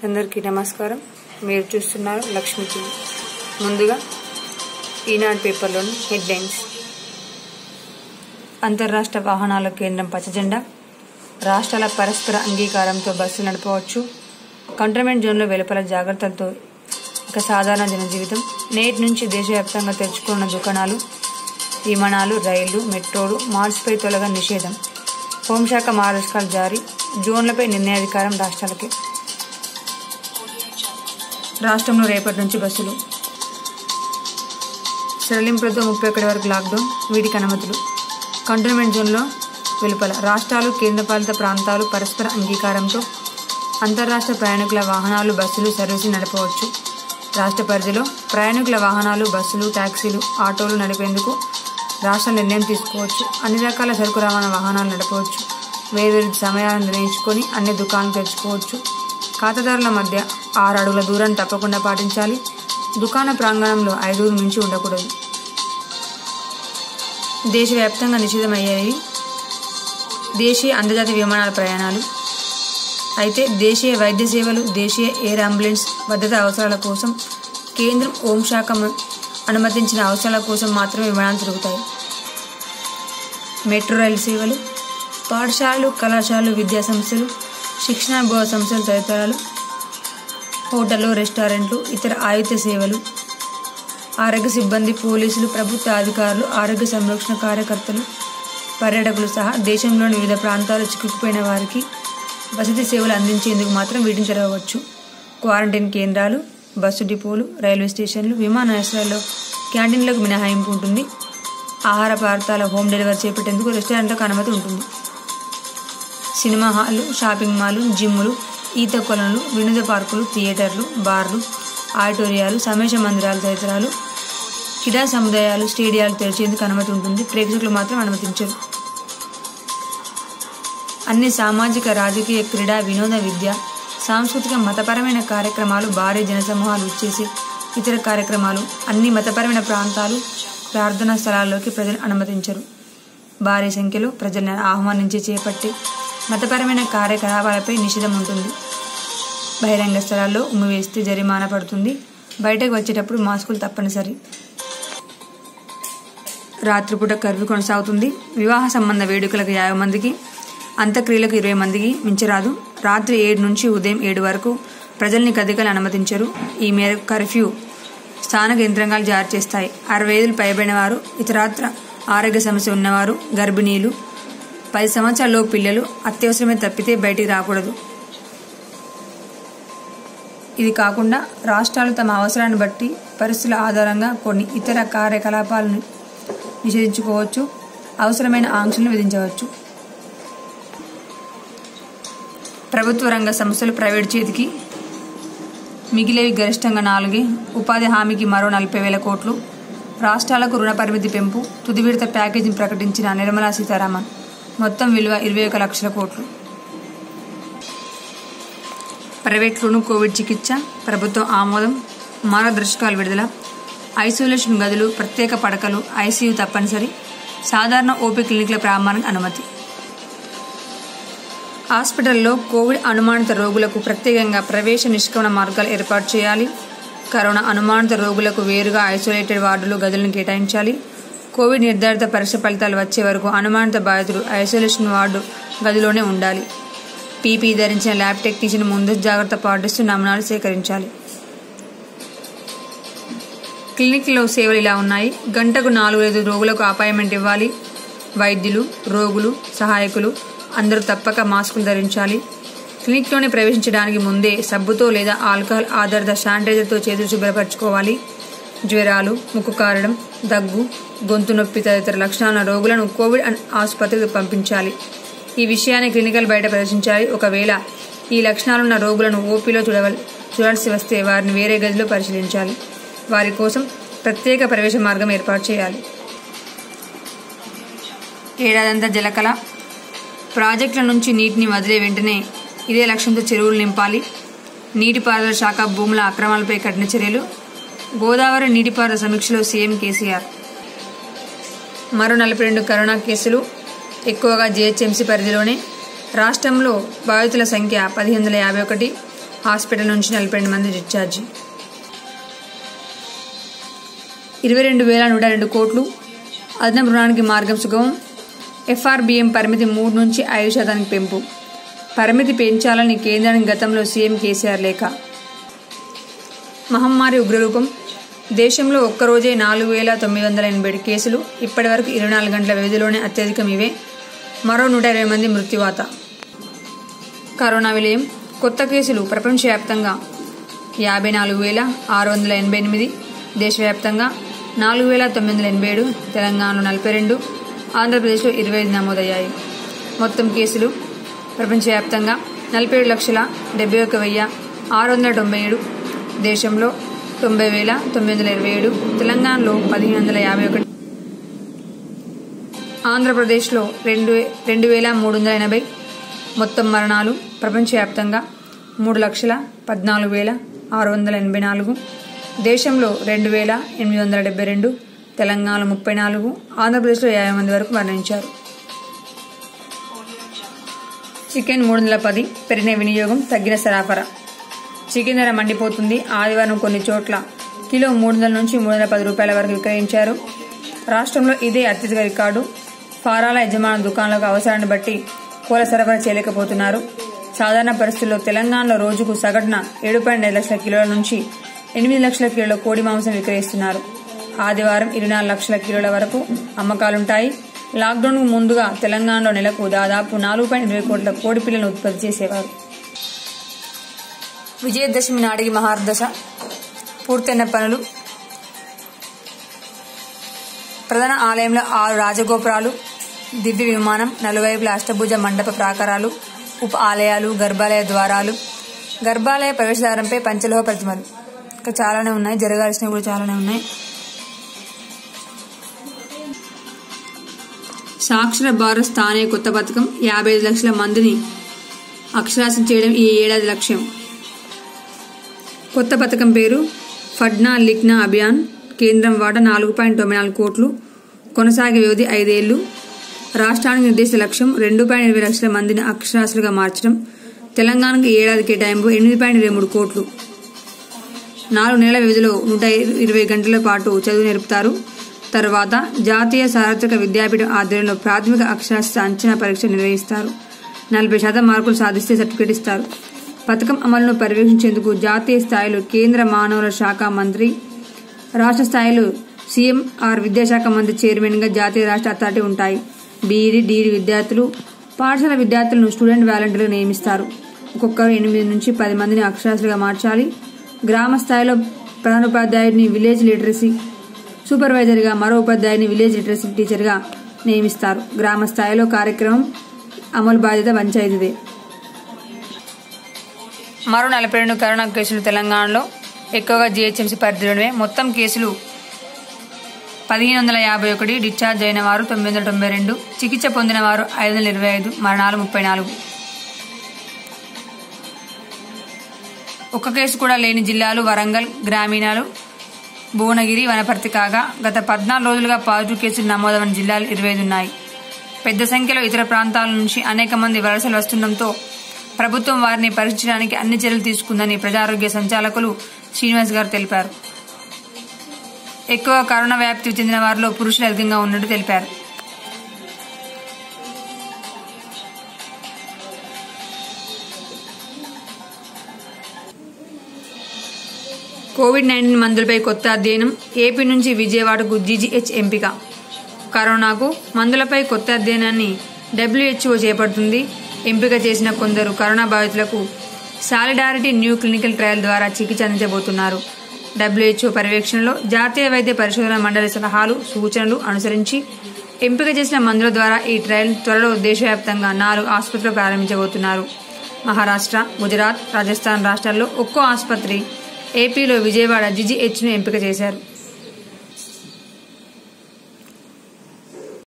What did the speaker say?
అందరికీ నమస్కారం మీరు చూస్తున్నారు లక్ష్మీ టీవీ ముందుగా ఈనాడు పేపర్లోని హెడ్లైన్స్ అంతర్రాష్ట్ర వాహనాల కేంద్రం పచ్చజెండా రాష్ట్రాల పరస్పర అంగీకారంతో బస్సులు నడపవచ్చు కంటోన్మెంట్ జోన్లో వెలుపల జాగ్రత్తలతో ఇక సాధారణ జనజీవితం నేటి నుంచి దేశవ్యాప్తంగా తెరుచుకున్న దుకాణాలు విమానాలు రైళ్లు మెట్రోలు మాల్స్పై తొలగ నిషేధం హోంశాఖ మార్గదర్శకాలు జారీ జోన్లపై నిర్ణయాధికారం రాష్ట్రాలకే రాష్ట్రంలో రేపటి నుంచి బస్సులు సడలింపులతో ముప్పై ఒకటి వరకు లాక్డౌన్ వీటికి అనుమతులు కంటోన్మెంట్ జోన్లో వెలుపల రాష్ట్రాలు కేంద్రపాలిత ప్రాంతాలు పరస్పర అంగీకారంతో అంతర్రాష్ట్ర ప్రయాణికుల వాహనాలు బస్సులు సర్వీసులు నడపవచ్చు రాష్ట్ర పరిధిలో ప్రయాణికుల వాహనాలు బస్సులు ట్యాక్సీలు ఆటోలు నడిపేందుకు రాష్ట్రం నిర్ణయం తీసుకోవచ్చు అన్ని రకాల సరుకు రవాణా వాహనాలు నడపవచ్చు వేర్వేరు సమయాలను నిర్ణయించుకొని అన్ని దుకాణాలు తెరుచుకోవచ్చు ఖాతాదారుల మధ్య ఆరు అడుగుల దూరాన్ని తప్పకుండా పాటించాలి దుకాణ ప్రాంగణంలో ఐదుగురు మించి ఉండకూడదు దేశవ్యాప్తంగా నిషేధమయ్యేవి దేశీయ అంతర్జాతీయ విమానాల ప్రయాణాలు అయితే దేశీయ వైద్య సేవలు దేశీయ ఎయిర్ అంబులెన్స్ భద్రతా అవసరాల కోసం కేంద్రం హోంశాఖ అనుమతించిన అవసరాల కోసం మాత్రమే విమానాలు తిరుగుతాయి మెట్రో రైలు సేవలు పాఠశాలలు కళాశాలలు విద్యా సంస్థలు శిక్షణ బోధ సంస్థలు తదితరాలు హోటళ్ళు రెస్టారెంట్లు ఇతర ఆయుధ సేవలు ఆరోగ్య సిబ్బంది పోలీసులు ప్రభుత్వ అధికారులు ఆరోగ్య సంరక్షణ కార్యకర్తలు పర్యాటకులు సహా దేశంలోని వివిధ ప్రాంతాలు చిక్కుకుపోయిన వారికి వసతి సేవలు అందించేందుకు మాత్రం వీటిని తెరవవచ్చు క్వారంటైన్ కేంద్రాలు బస్సు డిపోలు రైల్వే స్టేషన్లు విమానాశ్రయాల్లో క్యాంటీన్లకు మినహాయింపు ఉంటుంది ఆహార పదార్థాల హోమ్ డెలివరీ చేపట్టేందుకు రెస్టారెంట్లకు అనుమతి ఉంటుంది సినిమా హాళ్ళు షాపింగ్ మాల్లు జిమ్ములు ఈత కొలనులు వినోద పార్కులు థియేటర్లు బార్లు ఆడిటోరియాలు సమావేశ మందిరాలు తదితరాలు క్రీడా సముదాయాలు స్టేడియాలు తెరిచేందుకు అనుమతి ఉంటుంది ప్రేక్షకులు మాత్రం అనుమతించరు అన్ని సామాజిక రాజకీయ క్రీడా వినోద విద్య సాంస్కృతిక మతపరమైన కార్యక్రమాలు భారీ జనసమూహాలు ఇచ్చేసి ఇతర కార్యక్రమాలు అన్ని మతపరమైన ప్రాంతాలు ప్రార్థనా స్థలాల్లోకి ప్రజలు అనుమతించరు భారీ సంఖ్యలో ప్రజలను ఆహ్వానించి చేపట్టి మతపరమైన కార్యకలాపాలపై నిషేధం ఉంటుంది బహిరంగ స్థలాల్లో ఉమ్మి వేస్తే జరిమానా పడుతుంది బయటకు వచ్చేటప్పుడు మాస్కులు తప్పనిసరి రాత్రిపూట కర్వ్యూ కొనసాగుతుంది వివాహ సంబంధ వేడుకలకు యాభై మందికి అంత్యక్రియలకు ఇరవై మందికి మించరాదు రాత్రి ఏడు నుంచి ఉదయం ఏడు వరకు ప్రజల్ని కదికలు అనుమతించరు ఈ మేరకు కర్ఫ్యూ స్థానిక యంత్రాంగాలు జారీ చేస్తాయి అరవై ఐదులు పైబడిన వారు ఇతరాత్ర ఆరోగ్య సమస్య ఉన్నవారు గర్భిణీలు పది సంవత్సరాల్లో పిల్లలు అత్యవసరమే తప్పితే బయటికి రాకూడదు ఇది కాకుండా రాష్ట్రాలు తమ అవసరాన్ని బట్టి పరిస్థితుల ఆధారంగా కొన్ని ఇతర కార్యకలాపాలను నిషేధించుకోవచ్చు అవసరమైన ఆంక్షలను విధించవచ్చు ప్రభుత్వ రంగ సంస్థలు ప్రైవేట్ చేతికి మిగిలేవి గరిష్టంగా నాలుగే ఉపాధి హామీకి మరో నలభై వేల కోట్లు రాష్ట్రాలకు రుణ పరిమితి పెంపు తుది విడత ప్యాకేజీని ప్రకటించిన నిర్మలా సీతారామన్ మొత్తం విలువ ఇరవై ఒక లక్షల కోట్లు ప్రైవేట్లోనూ కోవిడ్ చికిత్స ప్రభుత్వం ఆమోదం మార్గదర్శకాలు విడుదల ఐసోలేషన్ గదులు ప్రత్యేక పడకలు ఐసీయూ తప్పనిసరి సాధారణ ఓపీ క్లినిక్ల ప్రారంభానికి అనుమతి హాస్పిటల్లో కోవిడ్ అనుమానిత రోగులకు ప్రత్యేకంగా ప్రవేశ నిష్క్రమణ మార్గాలు ఏర్పాటు చేయాలి కరోనా అనుమానిత రోగులకు వేరుగా ఐసోలేటెడ్ వార్డులు గదులను కేటాయించాలి కోవిడ్ నిర్ధారిత పరీక్ష ఫలితాలు వచ్చే వరకు అనుమానిత బాధితుడు ఐసోలేషన్ వార్డు గదిలోనే ఉండాలి పీపీ ధరించిన ల్యాబ్ టెక్నీషియన్ ముందు జాగ్రత్త పాటిస్తూ నమూనాలు సేకరించాలి క్లినిక్లో సేవలు ఇలా ఉన్నాయి గంటకు నాలుగు ఐదు రోగులకు అపాయింట్మెంట్ ఇవ్వాలి వైద్యులు రోగులు సహాయకులు అందరూ తప్పక మాస్కులు ధరించాలి క్లినిక్లోనే ప్రవేశించడానికి ముందే సబ్బుతో లేదా ఆల్కహాల్ ఆధారిత శానిటైజర్తో చేతులు శుభ్రపరచుకోవాలి జ్వరాలు ముక్కు కారడం దగ్గు గొంతు నొప్పి తదితర లక్షణాల రోగులను కోవిడ్ ఆసుపత్రికి పంపించాలి ఈ విషయాన్ని క్లినికల్ బయట ప్రదర్శించాలి ఒకవేళ ఈ లక్షణాలున్న రోగులను ఓపీలో చూడవల్ చూడాల్సి వస్తే వారిని వేరే గదిలో పరిశీలించాలి వారి కోసం ప్రత్యేక ప్రవేశ మార్గం ఏర్పాటు చేయాలి ఏడాదంతా జలకళ ప్రాజెక్టుల నుంచి నీటిని వదిలే వెంటనే ఇదే లక్ష్యంతో చెరువులు నింపాలి నీటిపారుదల శాఖ భూముల అక్రమాలపై కఠిన చర్యలు గోదావరి నీటిపారుదల సమీక్షలో సీఎం కేసీఆర్ మరో నలభై రెండు కరోనా కేసులు ఎక్కువగా జీహెచ్ఎంసీ పరిధిలోనే రాష్ట్రంలో బాధితుల సంఖ్య పదిహేను వందల యాభై ఒకటి హాస్పిటల్ నుంచి నలభై రెండు మంది డిశ్చార్జి ఇరవై రెండు వేల నూట రెండు కోట్లు అదనపు రుణానికి మార్గం సుగమం ఎఫ్ఆర్బిఎం పరిమితి మూడు నుంచి ఐదు శాతానికి పెంపు పరిమితి పెంచాలని కేంద్రానికి గతంలో సీఎం కేసీఆర్ లేఖ మహమ్మారి ఉగ్రరూపం దేశంలో ఒక్కరోజే నాలుగు వేల తొమ్మిది వందల ఎనభై ఏడు కేసులు ఇప్పటి వరకు ఇరవై నాలుగు గంటల వ్యవధిలోనే అత్యధికం ఇవే మరో నూట ఇరవై మంది మృత్యువాత కరోనా విలయం కొత్త కేసులు ప్రపంచవ్యాప్తంగా యాభై నాలుగు వేల ఆరు వందల ఎనభై ఎనిమిది దేశవ్యాప్తంగా నాలుగు వేల తొమ్మిది వందల ఎనభై ఏడు తెలంగాణలో నలభై రెండు ఆంధ్రప్రదేశ్లో ఇరవై ఐదు నమోదయ్యాయి మొత్తం కేసులు ప్రపంచవ్యాప్తంగా నలభై ఏడు లక్షల డెబ్బై ఒక వెయ్యి ఆరు వందల తొంభై ఏడు దేశంలో తొంభై వేల తొమ్మిది వందల ఇరవై ఏడు తెలంగాణలో పదిహేను వందల యాభై ఒకటి ఆంధ్రప్రదేశ్లో రెండు రెండు వేల మూడు వందల ఎనభై మొత్తం మరణాలు ప్రపంచవ్యాప్తంగా మూడు లక్షల పద్నాలుగు వేల ఆరు వందల ఎనభై నాలుగు దేశంలో రెండు వేల ఎనిమిది వందల డెబ్బై రెండు తెలంగాణలో ముప్పై నాలుగు ఆంధ్రప్రదేశ్లో యాభై మంది వరకు మరణించారు చికెన్ మూడు వందల పది పెరిగిన వినియోగం తగ్గిన సరఫరా చికెన్ ధర మండిపోతుంది ఆదివారం కొన్ని చోట్ల కిలో మూడు వందల నుంచి మూడు వందల పది రూపాయల వరకు విక్రయించారు రాష్ట్రంలో ఇదే అత్యధిక రికార్డు ఫారాల యజమాన దుకాణాలకు అవసరాన్ని బట్టి కోల సరఫరా చేయలేకపోతున్నారు సాధారణ పరిస్థితుల్లో తెలంగాణలో రోజుకు సగటున ఏడు పాయింట్ ఐదు లక్షల కిలోల నుంచి ఎనిమిది లక్షల కిలోల కోడి మాంసం విక్రయిస్తున్నారు ఆదివారం ఇరవై నాలుగు లక్షల కిలోల వరకు అమ్మకాలుంటాయి లాక్డౌన్కు ముందుగా తెలంగాణలో నెలకు దాదాపు నాలుగు పాయింట్ ఇరవై కోట్ల కోడి పిల్లలను ఉత్పత్తి చేసేవారు విజయదశమి నాటికి మహార్దశ పూర్తయిన పనులు ప్రధాన ఆలయంలో ఆరు రాజగోపురాలు దివ్య విమానం నలువైపుల అష్టభుజ మండప ప్రాకారాలు ఉప ఆలయాలు గర్భాలయ ద్వారాలు గర్భాలయ ప్రవేశద్వారంపై పంచలోహ ప్రతిమలు ఇంకా చాలానే ఉన్నాయి జరగాల్సినవి కూడా చాలానే ఉన్నాయి సాక్షర భారత్ స్థానే కొత్త పథకం యాభై ఐదు లక్షల మందిని అక్షరాస్యం చేయడం ఈ ఏడాది లక్ష్యం కొత్త పథకం పేరు ఫడ్నా లిఖ్నా అభియాన్ కేంద్రం వాటా నాలుగు పాయింట్ తొంభై నాలుగు కోట్లు కొనసాగే వ్యవధి ఐదేళ్లు రాష్ట్రానికి నిర్దేశిత లక్ష్యం రెండు పాయింట్ ఇరవై లక్షల మందిని అక్షరాస్యులుగా మార్చడం తెలంగాణకు ఈ ఏడాది కేటాయింపు ఎనిమిది పాయింట్ ఇరవై మూడు కోట్లు నాలుగు నెలల వ్యవధిలో నూట ఇరవై గంటల పాటు చదువు నేర్పుతారు తర్వాత జాతీయ సార్వత్రిక విద్యాపీఠం ఆధ్వర్యంలో ప్రాథమిక అక్షరాస్యత అంచనా పరీక్ష నిర్వహిస్తారు నలభై శాతం మార్కులు సాధిస్తే సర్టిఫికేట్ ఇస్తారు పథకం అమలును పర్యవేక్షించేందుకు జాతీయ స్థాయిలో కేంద్ర మానవుల శాఖ మంత్రి రాష్ట్ర స్థాయిలో సీఎం ఆర్ విద్యాశాఖ మంత్రి చైర్మన్గా జాతీయ రాష్ట్ర అథారిటీ ఉంటాయి బీఈడి డీఈడి విద్యార్థులు పాఠశాల విద్యార్థులను స్టూడెంట్ వాలంటీర్లు నియమిస్తారు ఒక్కొక్కరు ఎనిమిది నుంచి పది మందిని అక్షరాస్యులుగా మార్చాలి గ్రామ స్థాయిలో ప్రధానోపాధ్యాయుడిని విలేజ్ లిటరసీ సూపర్వైజర్గా మరో ఉపాధ్యాయుని విలేజ్ లిటరసీ టీచర్గా నియమిస్తారు గ్రామ స్థాయిలో కార్యక్రమం అమలు బాధ్యత పంచాయతీదే మరో నలభై రెండు కరోనా కేసులు తెలంగాణలో ఎక్కువగా జీహెచ్ఎంసీ పరిధిలోనే మొత్తం కేసులు పదిహేను వందల యాభై ఒకటి డిశ్చార్జ్ అయిన వారు తొమ్మిది వందల తొంభై రెండు చికిత్స పొందిన వారు ఐదు వందల ఇరవై ఐదు మరణాలు ముప్పై నాలుగు ఒక్క కేసు కూడా లేని జిల్లాలు వరంగల్ గ్రామీణాలు భువనగిరి వనపర్తి కాగా గత పద్నాలుగు రోజులుగా పాజిటివ్ కేసులు నమోదైన జిల్లాలు ఇరవై ఐదు ఉన్నాయి పెద్ద సంఖ్యలో ఇతర ప్రాంతాల నుంచి అనేక మంది వలసలు వస్తుండటంతో ప్రభుత్వం వారిని పరీక్షించడానికి అన్ని చర్యలు తీసుకుందని ప్రజారోగ్య సంచాలకులు శ్రీనివాస్ గారు తెలిపారు ఎక్కువ కరోనా వ్యాప్తి చెందిన వారిలో పురుషులు అధికంగా ఉన్నట్టు తెలిపారు కోవిడ్ నైన్టీన్ మందులపై కొత్త అధ్యయనం ఏపీ నుంచి విజయవాడకు జీజీహెచ్ ఎంపిక కరోనాకు మందులపై కొత్త అధ్యయనాన్ని డబ్ల్యూహెచ్ఓ చేపడుతుంది ఎంపిక చేసిన కొందరు కరోనా బాధితులకు సాలిడారిటీ న్యూ క్లినికల్ ట్రయల్ ద్వారా చికిత్స అందించబోతున్నారు డబ్ల్యూహెచ్ఓ పర్యవేక్షణలో జాతీయ వైద్య పరిశోధన మండలి సలహాలు సూచనలు అనుసరించి ఎంపిక చేసిన మందుల ద్వారా ఈ ట్రయల్ త్వరలో దేశవ్యాప్తంగా నాలుగు ఆసుపత్రులు ప్రారంభించబోతున్నారు మహారాష్ట్ర గుజరాత్ రాజస్థాన్ రాష్ట్రాల్లో ఒక్కో ఆసుపత్రి ఏపీలో విజయవాడ జీజీహెచ్ను ఎంపిక చేశారు